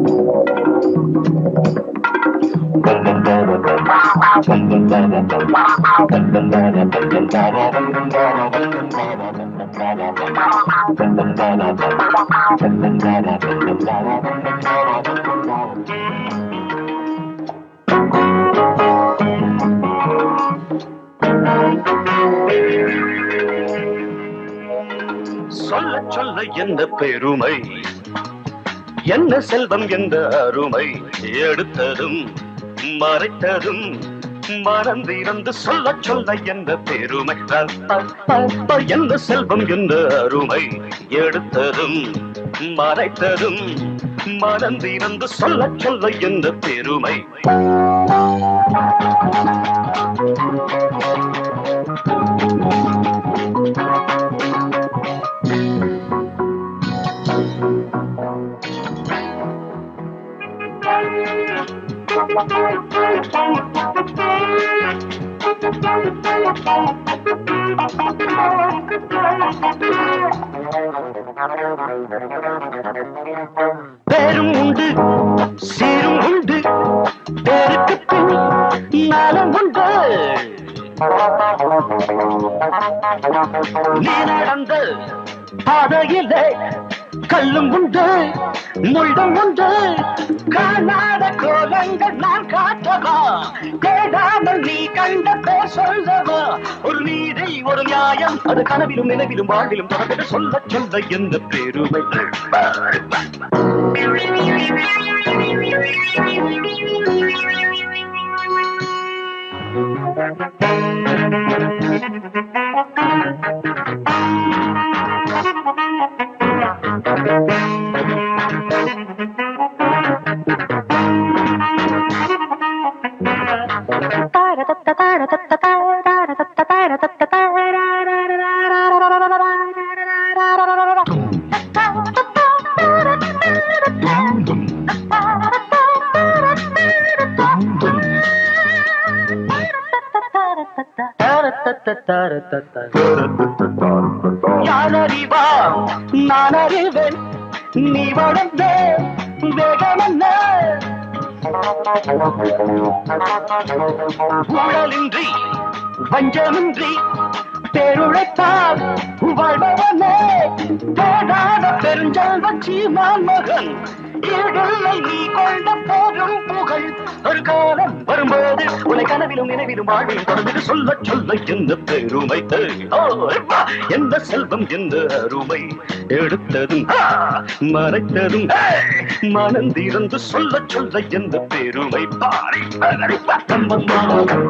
சொல்ல சொல்ல என்ன பெருமை என்ன செல்வம் என்ற அருமை எடுத்ததும் மறைத்ததும் மறந்திருந்து சொல்ல சொல்ல என்ன பெருமை ரப்பப்பப்ப என்ன செல்வம் என்ற அருமை எடுத்ததும் மறைத்ததும் மறந்திருந்து சொல்ல சொல்ல என்ன பெருமை பேரும் உண்டு சீரும் உண்டு பேருக்கு பின் நலம் உண்டு நீ நடந்த பாதையிலே கல்லும் உண்டு முள்ளும் உண்டு காணாத கோலங்கள் நான் காட்டவா கேடாமல் நீ கண்ட பேர் சொல்லவா ஒரு நீதி ஒரு நியாயம் அது கனவிலும் நினைவிலும் வாழ்விலும் தொடர்ந்து சொல்ல சொல்ல எந்த பெருமை யார் அறிவா நான் அறிவேன் நீ வளர்ந்த வேகமல்ல ஊழலின்றி வஞ்சமின்றி பேருழைத்தால் வாழ்பவனே போடாத பெருஞ்செல்வன் சீமான் மகன் ஈடில்லை நீ கொண்ட போதும் புகழ் ஒரு காலம் வரும்போது உலை கனவிலும் நினைவிலும் வாழ்வில் தொடர்ந்து சொல்ல சொல்ல எந்த பெருமை ஓ, அப்பா, எந்த செல்வம் எந்த அருமை எடுத்ததும் ஆ, மறைத்ததும் ஏ, மனந்திருந்து சொல்ல சொல்ல எந்த பெருமை பாரி பகரி பக்கம் வந்தாலும்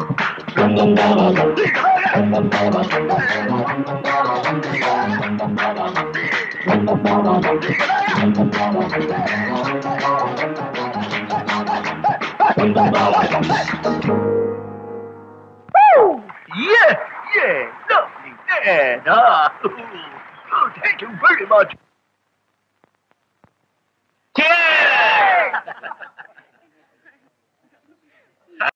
Yeah, yeah, lovely dad. Ah, oh, thank you very much.